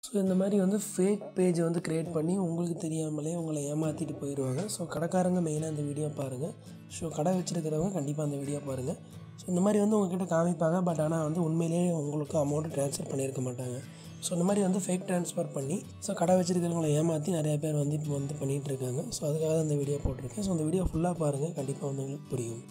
so இந்த மாதிரி வந்து ஃபேக் பேஜ் வந்து க்ரியேட் பண்ணி உங்களுக்கு தெரியாமலே உங்களை ஏமாற்றிட்டு போயிடுவாங்க ஸோ கடைக்காரங்க மெயினாக இந்த வீடியோ பாருங்கள் ஸோ கடை வச்சுருக்கிறவங்க கண்டிப்பாக அந்த வீடியோ பாருங்கள் ஸோ இந்த மாதிரி வந்து உங்ககிட்ட காமிப்பாங்க பட் ஆனால் வந்து உண்மையிலேயே உங்களுக்கு அமௌண்ட்டு ட்ரான்ஸ்ஃபர் பண்ணியிருக்க மாட்டாங்க ஸோ இந்த மாதிரி வந்து ஃபேக் ட்ரான்ஸ்ஃபர் பண்ணி ஸோ கடை வச்சுருக்கிறவங்கள ஏமாற்றி நிறைய பேர் வந்து இப்போ வந்து பண்ணிகிட்டு இருக்காங்க ஸோ அதுக்காக தான் இந்த வீடியோ போட்டிருக்கேன் ஸோ அந்த வீடியோ ஃபுல்லாக பாருங்கள் கண்டிப்பாக வந்து உங்களுக்கு புரியும்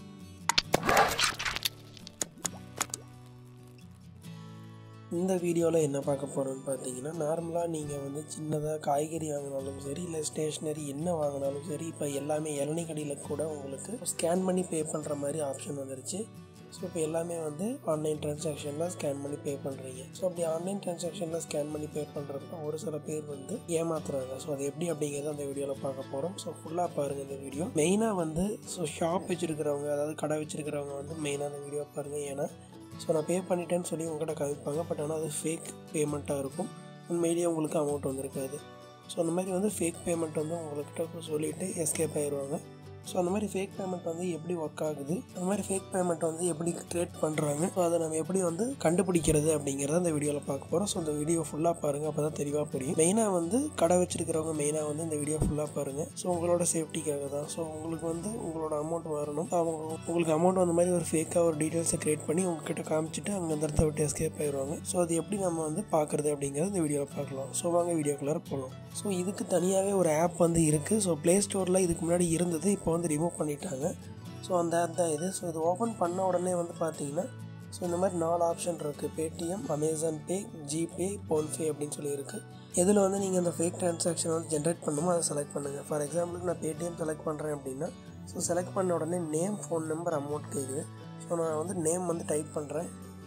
இந்த வீடியோவில் என்ன பார்க்க போகிறோம்னு பார்த்தீங்கன்னா நார்மலாக நீங்கள் வந்து சின்னதாக காய்கறி வாங்கினாலும் சரி இல்லை ஸ்டேஷ்னரி என்ன வாங்கினாலும் சரி இப்போ எல்லாமே இளநீ கடையில் கூட உங்களுக்கு ஸ்கேன் பண்ணி பே பண்ணுற மாதிரி ஆப்ஷன் வந்துருச்சு ஸோ இப்போ எல்லாமே வந்து ஆன்லைன் ட்ரான்சாக்ஷனில் ஸ்கேன் பண்ணி பே பண்ணுறீங்க ஸோ அப்படி ஆன்லைன் ட்ரான்சாக்ஷனில் ஸ்கேன் பண்ணி பே பண்ணுறப்ப ஒரு சில பேர் வந்து ஏமாத்துறாங்க ஸோ அது எப்படி அப்படிங்கிறத அந்த வீடியோவில் பார்க்க போகிறோம் ஸோ ஃபுல்லாக பாருங்கள் இந்த வீடியோ மெயினாக வந்து ஸோ ஷாப் வச்சுருக்கிறவங்க அதாவது கடை வச்சுருக்கிறவங்க வந்து மெயினாக அந்த வீடியோ பாருங்கள் ஏன்னா ஸோ நான் பே பண்ணிட்டேன்னு சொல்லி உங்கள்கிட்ட காமிப்பாங்க பட் ஆனால் அது ஃபேக் பேமெண்ட்டாக இருக்கும் உண்மையிலேயே உங்களுக்கு அமௌண்ட் வந்திருக்காது ஸோ அந்த மாதிரி வந்து ஃபேக் பேமெண்ட் வந்து உங்கள்கிட்ட சொல்லிவிட்டு எஸ்கேப் ஆயிடுவாங்க ஸோ அந்த மாதிரி ஃபேக் பேமெண்ட் வந்து எப்படி ஒர்க் ஆகுது அந்த மாதிரி ஃபேக் பேமெண்ட் வந்து எப்படி க்ரியேட் பண்ணுறாங்க ஸோ அதை நம்ம எப்படி வந்து கண்டுபிடிக்கிறது அப்படிங்கிறத இந்த வீடியோவில் பார்க்க போகிறோம் ஸோ இந்த வீடியோ ஃபுல்லாக பாருங்கள் அப்போ தான் தெளிவாக புரியும் மெயினாக வந்து கடை வச்சிருக்கிறவங்க மெயினாக வந்து இந்த வீடியோ ஃபுல்லாக பாருங்கள் ஸோ உங்களோட சேஃப்டிக்காக தான் ஸோ உங்களுக்கு வந்து உங்களோட அமௌண்ட் வரணும் அவங்க உங்களுக்கு அமௌண்ட் அந்த மாதிரி ஒரு ஃபேக்காக ஒரு டீட்டெயில்ஸை க்ரியேட் பண்ணி உங்ககிட்ட காமிச்சிட்டு அங்கே அந்த இடத்த விட்டு எஸ்கேப் ஆயிடுவாங்க ஸோ அது எப்படி நம்ம வந்து பார்க்குறது அப்படிங்கிறத இந்த வீடியோவில் பார்க்கலாம் ஸோ வாங்க வீடியோக்குள்ளார போகலாம் ஸோ இதுக்கு தனியாகவே ஒரு ஆப் வந்து இருக்குது ஸோ ப்ளே ஸ்டோரில் இதுக்கு முன்னாடி இருந்தது இப்போ வந்து ரிமூவ் பண்ணிட்டாங்க ஸோ அந்த ஆப் தான் இது ஸோ இது ஓப்பன் பண்ண உடனே வந்து பார்த்தீங்கன்னா ஸோ இந்த மாதிரி நாலு ஆப்ஷன் இருக்குது Paytm Amazon Pay GPay PhonePe அப்படின்னு சொல்லி இருக்குது எதில் வந்து நீங்கள் அந்த ஃபேக் ட்ரான்சாக்ஷன் வந்து ஜென்ரேட் பண்ணுமோ அதை செலக்ட் பண்ணுங்கள் ஃபார் எக்ஸாம்பிளுக்கு நான் பேடிஎம் செலக்ட் பண்ணுறேன் அப்படின்னா ஸோ செலக்ட் பண்ண உடனே நேம் ஃபோன் நம்பர் அமௌண்ட் கேட்குது ஸோ நான் வந்து நேம் வந்து டைப் பண்ணுறேன்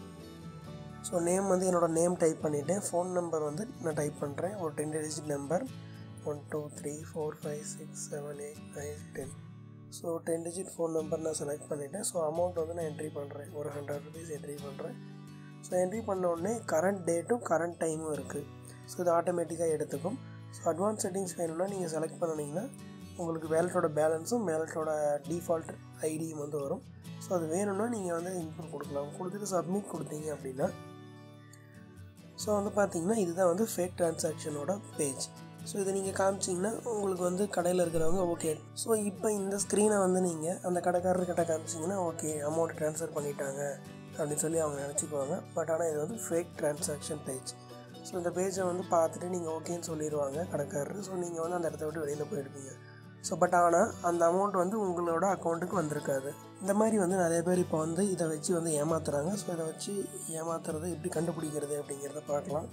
ஸோ நேம் வந்து என்னோடய நேம் டைப் பண்ணிவிட்டேன் ஃபோன் நம்பர் வந்து நான் டைப் பண்ணுறேன் ஒரு ten digit number one two three four five six seven eight nine ten so ten digit phone number நான் செலக்ட் பண்ணிவிட்டேன் ஸோ அமௌண்ட் வந்து நான் என்ட்ரி பண்ணுறேன் ஒரு ஹண்ட்ரட் ருபீஸ் என்ட்ரி பண்ணுறேன் ஸோ என்ட்ரி பண்ண உடனே கரண்ட் டேட்டும் கரண்ட் டைமும் இருக்குது ஸோ இது ஆட்டோமேட்டிக்காக எடுத்துக்கும் ஸோ அட்வான்ஸ் செட்டிங்ஸ் வேணும்னா நீங்கள் செலக்ட் பண்ணிங்கன்னா உங்களுக்கு வேலட்டோட பேலன்ஸும் வேலட்டோட டிஃபால்ட் ஐடியும் வந்து வரும் ஸோ அது வேணும்னா நீங்கள் வந்து இன்புட் கொடுக்கலாம் கொடுத்துட்டு சப்மிட் கொடுத்தீங்க அப்படின்னா ஸோ வந்து பார்த்தீங்கன்னா இதுதான் வந்து ஃபேக் ட்ரான்சாக்ஷனோட பேஜ் ஸோ இதை நீங்கள் காமிச்சிங்கன்னா உங்களுக்கு வந்து கடையில் இருக்கிறவங்க ஓகே ஸோ இப்போ இந்த ஸ்க்ரீனை வந்து நீங்கள் அந்த கடைக்காரர்கிட்ட காமிச்சிங்கன்னா ஓகே அமௌண்ட் ட்ரான்ஸ்ஃபர் பண்ணிட்டாங்க அப்படின்னு சொல்லி அவங்க நினச்சிக்குவாங்க பட் ஆனால் இது வந்து ஃபேக் ட்ரான்சாக்ஷன் பேஜ் ஸோ இந்த பேஜை வந்து பார்த்துட்டு நீங்கள் ஓகேன்னு சொல்லிடுவாங்க கடைக்காரர் ஸோ நீங்கள் வந்து அந்த இடத்த விட்டு வெளியில் போயிடுவீங்க ஸோ பட் ஆனால் அந்த அமௌண்ட் வந்து உங்களோட அக்கௌண்ட்டுக்கு வந்திருக்காது இந்த மாதிரி வந்து நிறைய பேர் இப்போ வந்து இதை வச்சு வந்து ஏமாத்துறாங்க ஸோ இதை வச்சு ஏமாத்துறதை எப்படி கண்டுபிடிக்கிறது அப்படிங்கிறத பார்க்கலாம்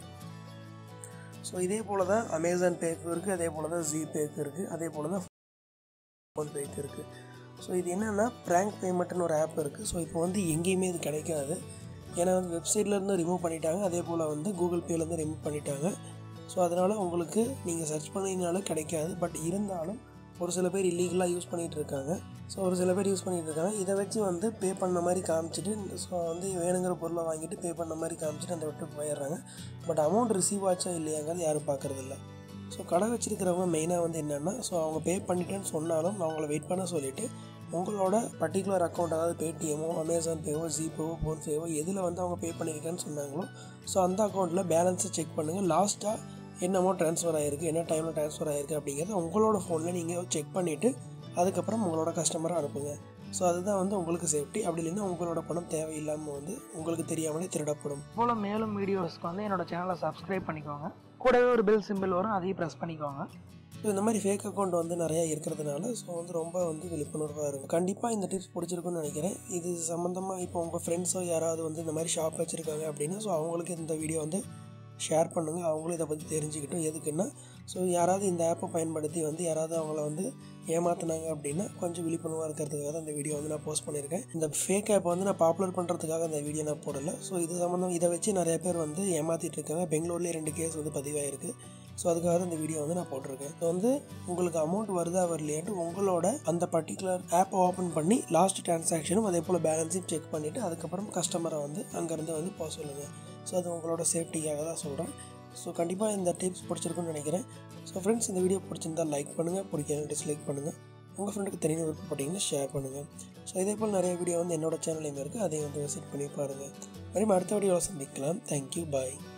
ஸோ இதே போல் தான் அமேசான் பேக்கு இருக்குது அதே போல் தான் ஜி பேக்கு இருக்குது அதே போல் தான் ஃபோன்பேக்கு இருக்குது ஸோ இது என்னென்னா ப்ராங்க் பேமெண்ட்னு ஒரு ஆப் இருக்குது ஸோ இப்போ வந்து எங்கேயுமே இது கிடைக்காது ஏன்னா வந்து வெப்சைட்லேருந்து ரிமூவ் பண்ணிட்டாங்க அதே போல் வந்து கூகுள் பேலேருந்து ரிமூவ் பண்ணிட்டாங்க ஸோ அதனால் உங்களுக்கு நீங்கள் சர்ச் பண்ணிங்கனாலும் கிடைக்காது பட் இருந்தாலும் ஒரு சில பேர் இல்லீகலாக யூஸ் பண்ணிகிட்டு இருக்காங்க ஸோ ஒரு சில பேர் யூஸ் பண்ணிகிட்டு இருக்காங்க இதை வச்சு வந்து பே பண்ண மாதிரி காமிச்சிட்டு ஸோ வந்து வேணுங்கிற பொருளை வாங்கிட்டு பே பண்ண மாதிரி காமிச்சிட்டு அந்த விட்டு போயிடுறாங்க பட் அமௌண்ட் ரிசீவ் ஆச்சா இல்லையாங்கிறது யாரும் பார்க்குறதில்ல ஸோ கடை வச்சுருக்கிறவங்க மெயினாக வந்து என்னென்னா ஸோ அவங்க பே பண்ணிட்டேன்னு சொன்னாலும் அவங்கள வெயிட் பண்ண சொல்லிவிட்டு உங்களோட பர்டிகுலர் அக்கௌண்ட் அதாவது பேடிஎம்மோ அமேசான் பேவோ ஜிபேவோ ஃபோன்பேவோ எதில் வந்து அவங்க பே பண்ணியிருக்கேன்னு சொன்னாங்களோ ஸோ அந்த அக்கௌண்ட்டில் பேலன்ஸை செக் பண்ணுங்கள் லாஸ்ட்டாக என்னமோ ட்ரான்ஸ்ஃபர் ஆகிருக்கு என்ன டைமில் ட்ரான்ஸ்ஃபர் ஆகிருக்கு அப்படிங்கிறத உங்களோட ஃபோனில் நீங்கள் செக் பண்ணிவிட்டு அதுக்கப்புறம் உங்களோட கஸ்டமரை அனுப்புங்க ஸோ அதுதான் வந்து உங்களுக்கு சேஃப்டி அப்படி இல்லைன்னா உங்களோட பணம் தேவையில்லாமல் வந்து உங்களுக்கு தெரியாமலே திருடப்படும் போல் மேலும் வீடியோஸ்க்கு வந்து என்னோட சேனலை சப்ஸ்கிரைப் பண்ணிக்கோங்க கூடவே ஒரு பெல் சிம்பிள் வரும் அதையும் ப்ரெஸ் பண்ணிக்கோங்க ஸோ இந்த மாதிரி ஃபேக் அக்கௌண்ட் வந்து நிறையா இருக்கிறதுனால ஸோ வந்து ரொம்ப வந்து விழிப்புணர்வாக இருக்கும் கண்டிப்பாக இந்த டிப்ஸ் பிடிச்சிருக்குன்னு நினைக்கிறேன் இது சம்மந்தமாக இப்போ உங்கள் ஃப்ரெண்ட்ஸோ யாராவது வந்து இந்த மாதிரி ஷாப் வச்சுருக்காங்க அப்படின்னா ஸோ அவங்களுக்கு இந்த வீடியோ வந்து ஷேர் பண்ணுங்கள் அவங்களும் இதை பற்றி தெரிஞ்சுக்கிட்டும் எதுக்குன்னா ஸோ யாராவது இந்த ஆப்பை பயன்படுத்தி வந்து யாராவது அவங்கள வந்து ஏமாத்துனாங்க அப்படின்னா கொஞ்சம் விழிப்புணர்வாக இருக்கிறதுக்காக தான் இந்த வீடியோ வந்து நான் போஸ்ட் பண்ணியிருக்கேன் இந்த ஃபேக் ஆப் வந்து நான் பாப்புலர் பண்ணுறதுக்காக இந்த வீடியோ நான் போடலை ஸோ இது சம்மந்தம் இதை வச்சு நிறைய பேர் வந்து ஏமாற்றிட்டு இருக்காங்க பெங்களூர்லேயே ரெண்டு கேஸ் வந்து பதிவாயிருக்கு ஸோ அதுக்காக தான் இந்த வீடியோ வந்து நான் போட்டிருக்கேன் ஸோ வந்து உங்களுக்கு அமௌண்ட் வருதா வரலையாட்டு உங்களோட அந்த பர்டிகுலர் ஆப்பை ஓப்பன் பண்ணி லாஸ்ட் டிரான்சாக்ஷனும் அதே போல் பேலன்ஸையும் செக் பண்ணிவிட்டு அதுக்கப்புறம் கஸ்டமரை வந்து அங்கேருந்து வந்து போக சொல்லுங்கள் ஸோ அது உங்களோட சேஃப்டிக்காக தான் சொல்கிறேன் ஸோ கண்டிப்பாக இந்த டிப்ஸ் பிடிச்சிருக்குன்னு நினைக்கிறேன் ஸோ ஃப்ரெண்ட்ஸ் இந்த வீடியோ பிடிச்சிருந்தா லைக் பண்ணுங்கள் பிடிக்கல டிஸ்லைக் பண்ணுங்கள் உங்கள் ஃப்ரெண்டுக்கு தெரியும் விருப்பப்பட்டீங்கன்னா ஷேர் பண்ணுங்கள் ஸோ இதே போல் நிறைய வீடியோ வந்து என்னோட சேனல் எங்கே இருக்குது அதையும் வந்து விசிட் பண்ணி பாருங்கள் மறுபடியும் அடுத்த வீடியோவில் சந்திக்கலாம் தேங்க்யூ பாய்